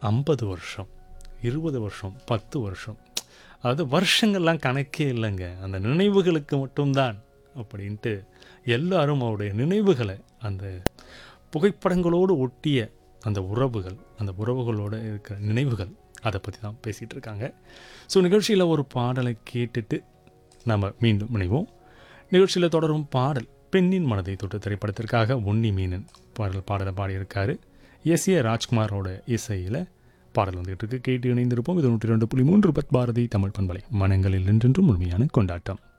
ஐம்பது வருஷம் இருபது வருஷம் பத்து வருஷம் அதாவது வருஷங்கள்லாம் கணக்கே இல்லைங்க அந்த நினைவுகளுக்கு மட்டும்தான் அப்படின்ட்டு எல்லாரும் அவருடைய நினைவுகளை அந்த புகைப்படங்களோடு ஒட்டிய அந்த உறவுகள் அந்த உறவுகளோடு இருக்கிற நினைவுகள் அதை பற்றி தான் பேசிகிட்டு இருக்காங்க ஸோ நிகழ்ச்சியில் ஒரு பாடலை கேட்டுட்டு நம்ம மீண்டும் இணைவோம் நிகழ்ச்சியில் தொடரும் பாடல் பெண்ணின் மனதை தொட்டு திரைப்படத்திற்காக உன்னி மீனன் பாடல் பாடலை பாடியிருக்காரு எஸ் ஏ ராஜ்குமாரோட இசையில் பாடல் வந்துகிட்டு இருக்கு கேட்டு இணைந்திருப்போம் இது நூற்றி ரெண்டு புள்ளி மூன்று பத் பாரதி தமிழ் பண்பலை மனங்களில் நின்றென்றும் முழுமையான கொண்டாட்டம்